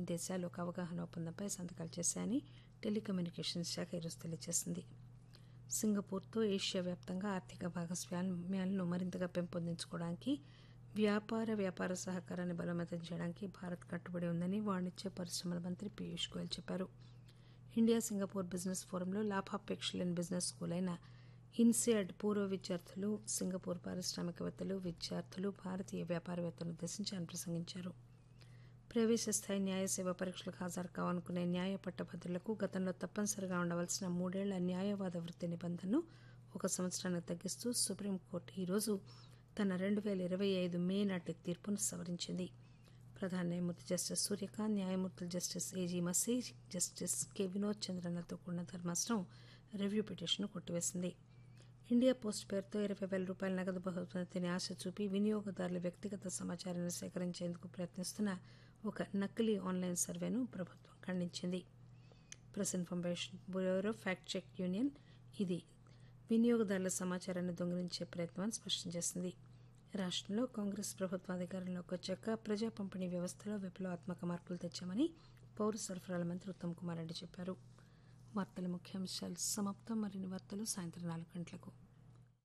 దేశాలు ఒక అవగాహన ఒప్పందంపై సంతకాలు చేశాయని టెలికమ్యూనికేషన్స్ శాఖ ఈరోజు తెలియజేసింది సింగపూర్తో ఏషియా వ్యాప్తంగా ఆర్థిక భాగస్వామ్యాలను మరింతగా పెంపొందించుకోవడానికి వ్యాపార వ్యాపార సహకారాన్ని బలోపేతం చేయడానికి భారత్ కట్టుబడి ఉందని వాణిజ్య పరిశ్రమల మంత్రి పీయూష్ గోయల్ చెప్పారు ఇండియా సింగపూర్ బిజినెస్ ఫోరంలో లాభాపేక్ష లేని బిజినెస్ స్కూల్ అయిన ఇన్సియాడ్ పూర్వ విద్యార్థులు సింగపూర్ పారిశ్రామికవేత్తలు విద్యార్థులు భారతీయ వ్యాపారవేత్తలను ఉద్దేశించి ఆయన ప్రసంగించారు ప్రవేశ స్థాయి న్యాయ సేవ పరీక్షలకు హాజరు కావాలనుకునే న్యాయ పట్టభద్రులకు గతంలో తప్పనిసరిగా ఉండవలసిన మూడేళ్ల న్యాయవాద వృత్తి నిబంధనను ఒక సంవత్సరానికి తగ్గిస్తూ సుప్రీంకోర్టు ఈరోజు తన రెండు వేల ఇరవై ఐదు మే నాటి తీర్పును సవరించింది ప్రధాన న్యాయమూర్తి జస్టిస్ సూర్యకాంత్ న్యాయమూర్తులు justice A G justice K Vinod చంద్రన్లతో కూడిన ధర్మాసనం రివ్యూ పిటిషన్ను కొట్టివేసింది ఇండియా పోస్ట్ పేరుతో ఇరవై వేల రూపాయల నగదు బహుమతిని ఆశ చూపి వినియోగదారుల వ్యక్తిగత సమాచారాన్ని సేకరించేందుకు ప్రయత్నిస్తున్న ఒక నకిలీ ఆన్లైన్ సర్వేను ప్రభుత్వం ఖండించింది press information bureau fact check union ఇది వినియోగదారుల సమాచారాన్ని దొంగిలించే ప్రయత్నం అని స్పష్టం చేసింది రాష్టంలో కాంగ్రెస్ ప్రభుత్వం అధికారంలోకి వచ్చాక ప్రజా పంపిణీ వ్యవస్థలో విప్లవాత్మక మార్పులు తెచ్చామని పౌర సరఫరాల మంత్రి ఉత్తమ్ కుమార్ రెడ్డి చెప్పారు వార్తల ముఖ్యాంశాలు సమాప్తం మరిన్ని వార్తలు సాయంత్రం నాలుగు గంటలకు